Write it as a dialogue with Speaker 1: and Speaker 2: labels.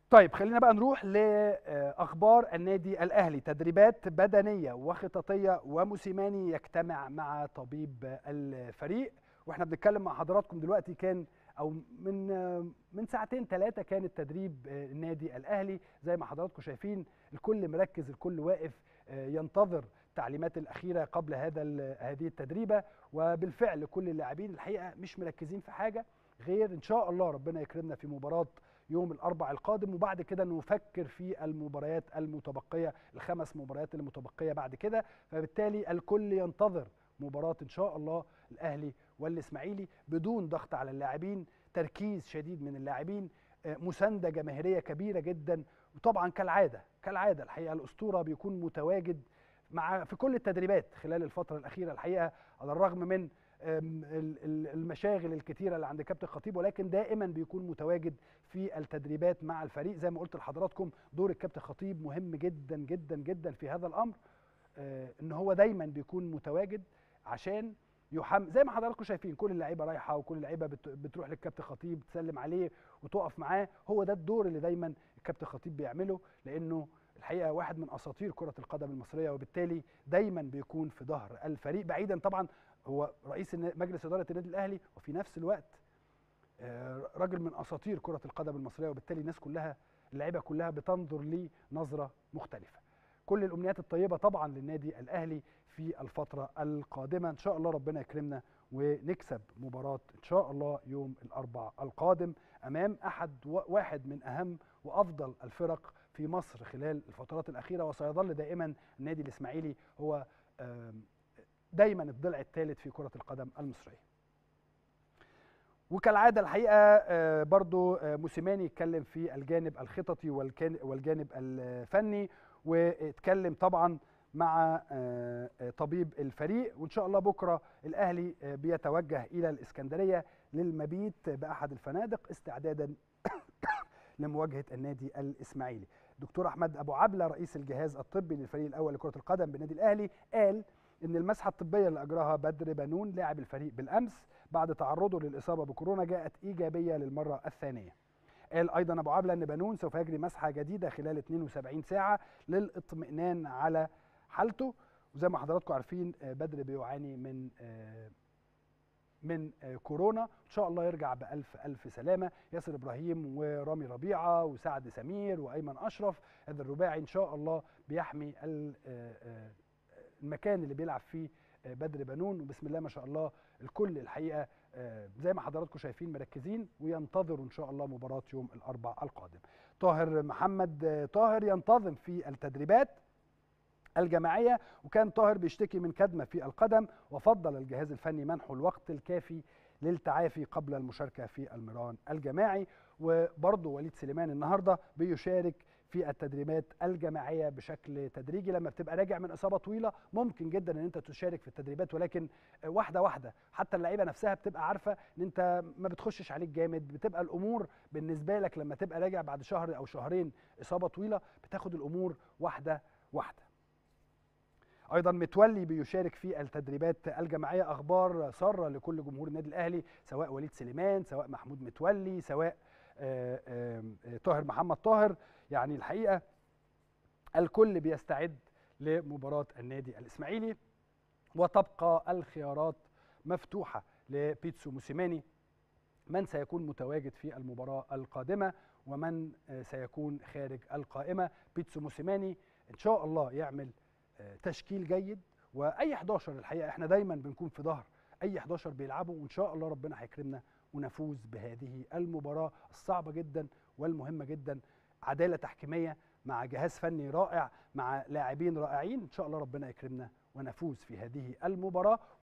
Speaker 1: طيب خلينا بقى نروح لاخبار النادي الاهلي تدريبات بدنيه وخططيه وموسيماني يجتمع مع طبيب الفريق واحنا بنتكلم مع حضراتكم دلوقتي كان او من من ساعتين ثلاثه كان التدريب النادي الاهلي زي ما حضراتكم شايفين الكل مركز الكل واقف ينتظر التعليمات الاخيره قبل هذا هذه التدريبه وبالفعل كل اللاعبين الحقيقه مش مركزين في حاجه غير ان شاء الله ربنا يكرمنا في مباراه يوم الاربع القادم وبعد كده نفكر في المباريات المتبقيه الخمس مباريات المتبقيه بعد كده فبالتالي الكل ينتظر مباراه ان شاء الله الاهلي والاسماعيلي بدون ضغط على اللاعبين تركيز شديد من اللاعبين مسانده جماهيريه كبيره جدا وطبعا كالعاده كالعاده الحقيقه الاسطوره بيكون متواجد مع في كل التدريبات خلال الفتره الاخيره الحقيقه على الرغم من المشاغل الكتيرة اللي عند كابتن خطيب ولكن دائما بيكون متواجد في التدريبات مع الفريق زي ما قلت لحضراتكم دور الكابتن خطيب مهم جدا جدا جدا في هذا الأمر ان هو دايما بيكون متواجد عشان يحم زي ما حضراتكم شايفين كل اللعيبه رايحه وكل اللعيبه بتروح للكابتن خطيب تسلم عليه وتقف معاه هو ده الدور اللي دايما الكابتن خطيب بيعمله لانه الحقيقه واحد من اساطير كره القدم المصريه وبالتالي دايما بيكون في ظهر الفريق بعيدا طبعا هو رئيس مجلس اداره النادي الاهلي وفي نفس الوقت راجل من اساطير كره القدم المصريه وبالتالي الناس كلها اللعيبه كلها بتنظر ليه نظره مختلفه كل الامنيات الطيبه طبعا للنادي الاهلي في الفتره القادمه ان شاء الله ربنا يكرمنا ونكسب مباراه ان شاء الله يوم الاربعاء القادم امام احد واحد من اهم وافضل الفرق في مصر خلال الفترات الاخيره وسيظل دائما النادي الاسماعيلي هو دايما الضلع الثالث في كره القدم المصريه وكالعاده الحقيقه برضو موسيماني اتكلم في الجانب الخططي والجانب الفني واتكلم طبعا مع طبيب الفريق وان شاء الله بكره الاهلي بيتوجه الى الاسكندريه للمبيت باحد الفنادق استعدادا لمواجهه النادي الاسماعيلي دكتور احمد ابو عبله رئيس الجهاز الطبي للفريق الاول لكره القدم بالنادي الاهلي قال ان المسحه الطبيه اللي اجراها بدر بنون لاعب الفريق بالامس بعد تعرضه للاصابه بكورونا جاءت ايجابيه للمره الثانيه قال ايضا ابو عبله ان بنون سوف يجري مسحه جديده خلال 72 ساعه للاطمئنان على حالته وزي ما حضراتكم عارفين بدر بيعاني من من كورونا ان شاء الله يرجع بالف الف سلامه ياسر ابراهيم ورامي ربيعه وسعد سمير وايمن اشرف هذا الرباعي ان شاء الله بيحمي المكان اللي بيلعب فيه بدر بنون وبسم الله ما شاء الله الكل الحقيقه زي ما حضراتكم شايفين مركزين وينتظروا ان شاء الله مباراه يوم الاربعاء القادم طاهر محمد طاهر ينتظم في التدريبات الجماعيه وكان طاهر بيشتكي من كدمه في القدم وفضل الجهاز الفني منحه الوقت الكافي للتعافي قبل المشاركه في المران الجماعي وبرضه وليد سليمان النهارده بيشارك في التدريبات الجماعيه بشكل تدريجي لما بتبقى راجع من اصابه طويله ممكن جدا ان انت تشارك في التدريبات ولكن واحده واحده حتى اللعيبه نفسها بتبقى عارفه ان انت ما بتخشش عليك جامد بتبقى الامور بالنسبه لك لما تبقى راجع بعد شهر او شهرين اصابه طويله بتاخد الامور واحده واحده ايضا متولي بيشارك في التدريبات الجماعيه اخبار ساره لكل جمهور النادي الاهلي سواء وليد سليمان سواء محمود متولي سواء آآ آآ طاهر محمد طاهر يعني الحقيقه الكل بيستعد لمباراه النادي الاسماعيلي وتبقى الخيارات مفتوحه لبيتسو موسيماني من سيكون متواجد في المباراه القادمه ومن سيكون خارج القائمه بيتسو موسيماني ان شاء الله يعمل تشكيل جيد واي 11 الحقيقه احنا دايما بنكون في ظهر اي 11 بيلعبوا وان شاء الله ربنا هيكرمنا ونفوز بهذه المباراه الصعبه جدا والمهمه جدا عداله تحكيميه مع جهاز فني رائع مع لاعبين رائعين ان شاء الله ربنا يكرمنا ونفوز في هذه المباراه